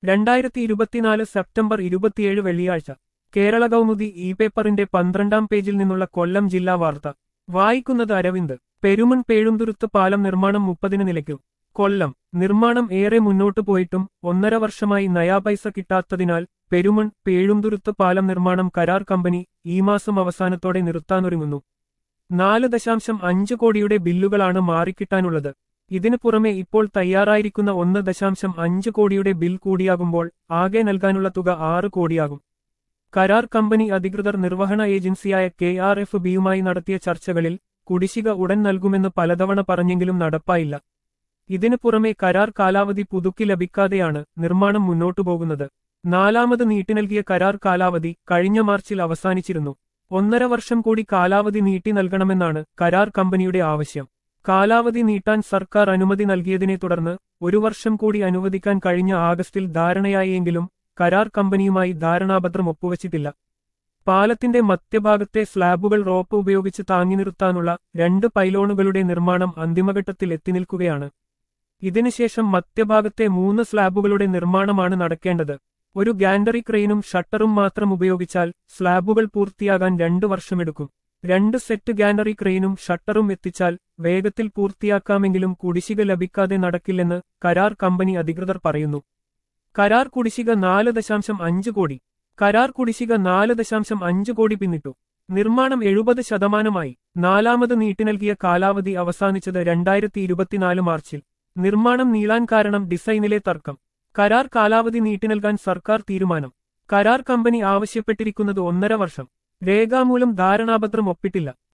രണ്ടായിരത്തി ഇരുപത്തിനാല് സെപ്റ്റംബർ ഇരുപത്തിയേഴ് വെള്ളിയാഴ്ച കേരള കൗമുദി ഇ പേപ്പറിന്റെ പന്ത്രണ്ടാം പേജിൽ നിന്നുള്ള കൊല്ലം ജില്ലാ വാർത്ത വായിക്കുന്നത് അരവിന്ദ് പെരുമൺ പേഴുംതുരുത്ത് പാലം നിർമ്മാണം മുപ്പതിന് നിലയ്ക്കും കൊല്ലം നിർമ്മാണം ഏറെ മുന്നോട്ടു പോയിട്ടും ഒന്നര വർഷമായി നയാ പൈസ കിട്ടാത്തതിനാൽ പെരുമൺ പേഴുംതുരുത്ത് പാലം നിർമ്മാണം കരാർ കമ്പനി ഈ മാസം അവസാനത്തോടെ നിർത്താനൊരുങ്ങുന്നു നാല് ദശാംശം അഞ്ച് കോടിയുടെ ബില്ലുകളാണ് മാറിക്കിട്ടാനുള്ളത് ഇതിനു പുറമെ ഇപ്പോൾ തയ്യാറായിരിക്കുന്ന ഒന്ന് ദശാംശം അഞ്ച് കോടിയുടെ ബിൽ കൂടിയാകുമ്പോൾ ആകെ നൽകാനുള്ള തുക ആറ് കോടിയാകും കരാർ കമ്പനി അധികൃതർ നിർവഹണ ഏജൻസിയായ കെ ആർ എഫ് ബിയുമായി നടത്തിയ ചർച്ചകളിൽ കുടിശ്ശിക ഉടൻ നൽകുമെന്ന് പലതവണ പറഞ്ഞെങ്കിലും നടപ്പായില്ല ഇതിനു പുറമെ കരാർ കാലാവധി പുതുക്കി ലഭിക്കാതെയാണ് നിർമ്മാണം മുന്നോട്ടു പോകുന്നത് നാലാമത് നീട്ടി നൽകിയ കരാർ കാലാവധി കഴിഞ്ഞ മാർച്ചിൽ അവസാനിച്ചിരുന്നു ഒന്നര വർഷം കൂടി കാലാവധി നീട്ടി നൽകണമെന്നാണ് കരാർ കമ്പനിയുടെ ആവശ്യം കാലാവധി നീട്ടാൻ സർക്കാർ അനുമതി നൽകിയതിനെ തുടർന്ന് ഒരു വർഷം കൂടി അനുവദിക്കാൻ കഴിഞ്ഞ ആഗസ്റ്റിൽ ധാരണയായെങ്കിലും കരാർ കമ്പനിയുമായി ധാരണാപത്രം ഒപ്പുവച്ചിട്ടില്ല പാലത്തിന്റെ മധ്യഭാഗത്തെ സ്ലാബുകൾ റോപ്പ് ഉപയോഗിച്ച് താങ്ങി നിർത്താനുള്ള രണ്ട് പൈലോണുകളുടെ നിർമ്മാണം അന്തിമഘട്ടത്തിൽ എത്തിനിൽക്കുകയാണ് ഇതിനുശേഷം മധ്യഭാഗത്തെ മൂന്ന് സ്ലാബുകളുടെ നിർമ്മാണമാണ് നടക്കേണ്ടത് ഒരു ഗാൻഡറി ക്രെയിനും ഷട്ടറും മാത്രം ഉപയോഗിച്ചാൽ സ്ലാബുകൾ പൂർത്തിയാകാൻ രണ്ടു വർഷമെടുക്കും രണ്ട് സെറ്റ് ഗാൻഡറി ക്രെയിനും ഷട്ടറും എത്തിച്ചാൽ വേഗത്തിൽ പൂർത്തിയാക്കാമെങ്കിലും കുടിശ്ശിക ലഭിക്കാതെ നടക്കില്ലെന്ന് കരാർ കമ്പനി അധികൃതർ പറയുന്നു കരാർ കുടിശ്ശിക നാല് ദശാംശം അഞ്ച് കോടി കരാർ കുടിശ്ശിക നാല് ദശാംശം അഞ്ച് കോടി പിന്നിട്ടു നിർമ്മാണം എഴുപത് ശതമാനമായി നാലാമത് നീട്ടി നൽകിയ കാലാവധി അവസാനിച്ചത് രണ്ടായിരത്തി ഇരുപത്തിനാല് മാർച്ചിൽ നിർമ്മാണം നീളാൻ കാരണം ഡിസൈനിലെ തർക്കം കരാർ കാലാവധി നീട്ടി നൽകാൻ സർക്കാർ തീരുമാനം കരാർ കമ്പനി ആവശ്യപ്പെട്ടിരിക്കുന്നത് ഒന്നര വർഷം രേഖാമൂലം ധാരണാപത്രം ഒപ്പിട്ടില്ല